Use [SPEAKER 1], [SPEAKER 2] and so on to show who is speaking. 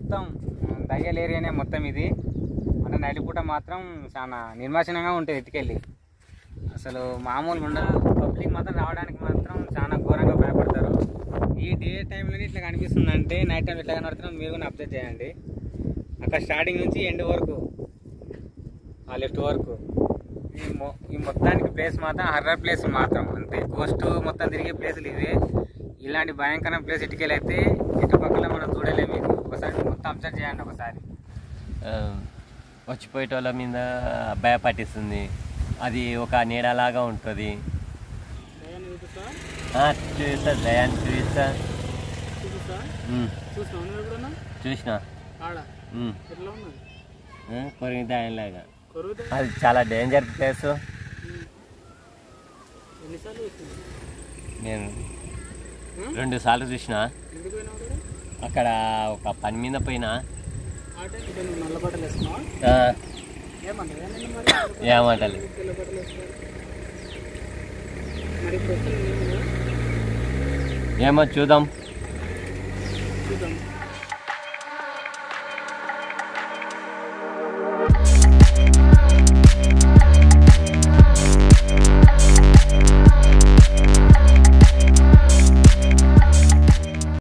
[SPEAKER 1] మొత్తం దయ్యాల ఏరియానే మొత్తం ఇది అంటే నైట్ పూట మాత్రం చాలా నిర్మాషణంగా ఉంటుంది ఎత్తుకెళ్ళి అసలు మామూలుగా ఉండదు పబ్లిక్ మాత్రం రావడానికి మాత్రం చాలా ఘోరంగా భయపడతారు ఈ డే టైంలోనే ఇట్లా కనిపిస్తుంది అంటే నైట్ టైం ఇట్లా కనబడుతున్నాం మీరు కూడా అబ్జర్వ్ చేయండి అక్కడ స్టార్టింగ్ నుంచి ఎండ్ వరకు ఆ లెఫ్ట్ వరకు ఈ మొ ఈ మొత్తానికి ప్లేస్ మాత్రం హర్రర్ ప్లేస్ మాత్రం అంతే గోస్ట్ మొత్తం తిరిగే ప్లేసులు ఇవే ఇలాంటి భయంకరమైన ప్లేస్ ఇటుకెళ్ళి అయితే ఇటుపక్కల మనం చూడలేము ఇది ఒకసారి మొత్తం అబ్జర్వ్ చేయండి ఒకసారి
[SPEAKER 2] ఆ, వచ్చిపోయేటోళ్ళ మీద భయపట్టిస్తుంది అది ఒక నీడలాగా ఉంటుంది
[SPEAKER 3] దయాన్ని చూపిస్తా
[SPEAKER 2] ఆ, చూపిస్తా దయాన్ని చూపిస్తా
[SPEAKER 3] చూపిస్తా
[SPEAKER 2] ఉమ్,
[SPEAKER 3] చూసినావు నువ్వు ఎప్పుడన్నా
[SPEAKER 2] చూసిన
[SPEAKER 3] ఆడ
[SPEAKER 2] ఉమ్,
[SPEAKER 3] ఎట్లా ఉన్నది
[SPEAKER 2] ఆ, కొరిగి దానిలాగా
[SPEAKER 3] కొరుగుతా
[SPEAKER 2] అది చాలా డేంజర్ ప్లేస్
[SPEAKER 3] ఎన్నిసార్లు చూసింది
[SPEAKER 2] నేను రెండు సార్లు చూసిన
[SPEAKER 3] ఎందుకు పోయినావు కూడా
[SPEAKER 2] అక్కడ ఒక పని మీద పోయినా
[SPEAKER 3] ఆ టైం ఇక్కడ నువ్వు నల్ల బట్టలు వేసుకున్నావా
[SPEAKER 2] ఆ,
[SPEAKER 3] ఏమన్నా ఏమన్నా మరి
[SPEAKER 2] ఏమంటలే
[SPEAKER 3] తెల్ల బట్టలు వేసుకోవాలి మరి ఇప్పుడు వస్తుంది నేను
[SPEAKER 2] ఏమో చూద్దాం
[SPEAKER 3] చూద్దాం